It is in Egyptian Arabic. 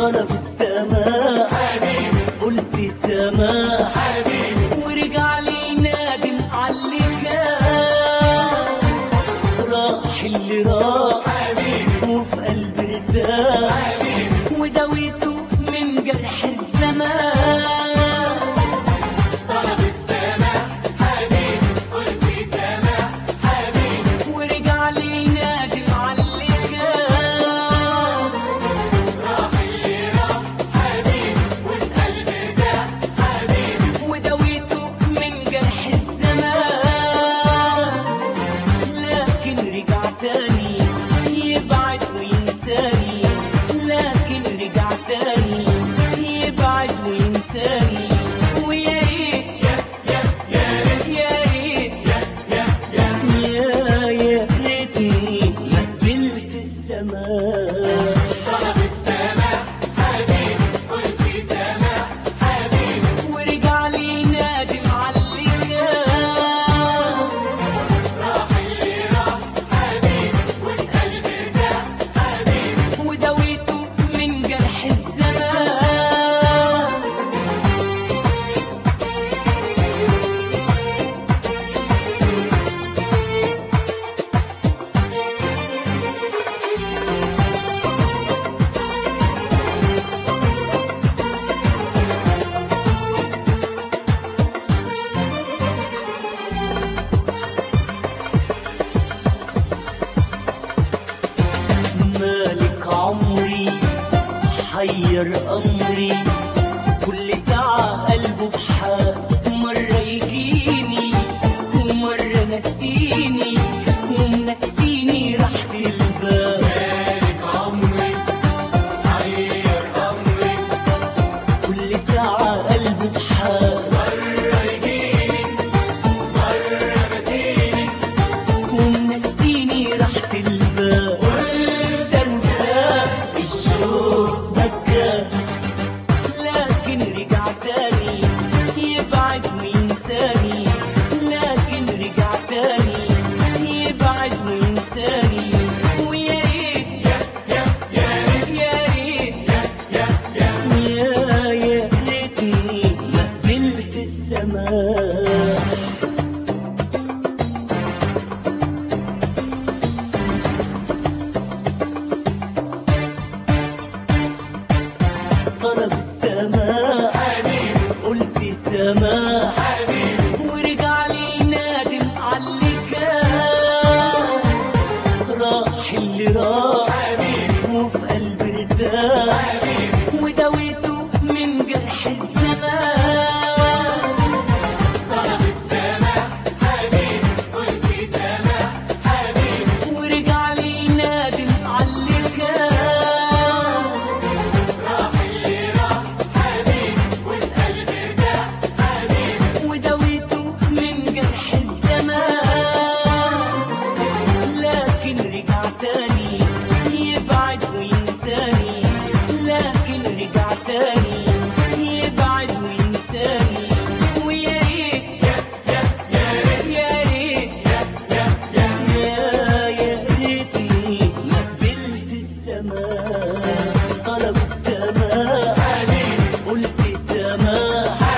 طلب السماح قلت سماح ورجع لي نادم على كان راح اللي راح وفي قلبي ارتاح وداويته من جرح الزمان طلب السماح حبيبي قلت سماح حبيبي ورجع لي نادم على كان راح اللي راح حبيبي وفي قلبي ارتاح حبيبي وداويته من جرح الزمان لكن رجع تاني يبعد وينساني لكن رجع تاني يبعد وينساني ويا ريت يا ريت يا يا ريتني ما قبلت السماء طلب السماح حبيبي قلت سماح حبيبي ورجع لي نادم على كان راح اللي راح حبيبي وفي قلبي ارتاح حبيبي وداويته من جرح الزمان مالك عمري حير أمري كل ساعة قلبه بحال مرة يجيني ومرة نسيني ومنسيني راحة البال مالك عمري حير امري كل ساعة قلبه بحال مرة يجيني مرة نسيني ومنسيني راحة البال قلت انساه الشوق بكى لكن رجع تاني يبعد وينساني لكن رجع تاني يبعد وينساني ويا ريت يا يا ريت يا ريت يا يا يا يا ريتني ما قبلت السماء طلب السماح حبيبي قلت سماح حبيبي ورجع لي نادم على كان راح اللي راح حبيبي وفي قلبي ارتاح حبيبي وداويته من جرح الزمان طلب السماح حبيبي قلت سماح حبيبي ورجع لي نادم على كان راح اللي راح حبيبي وفي قلبي ارتاح حبيبي وداويته من جرح الزمان لكن رجع تاني يبعد وينساني لكن رجع تاني يبعد وينساني ويا ريت يا ريت يا ريت يا يا يا يا ريتني ما قبلت السماء طلب السماء حبيبي قلت سماح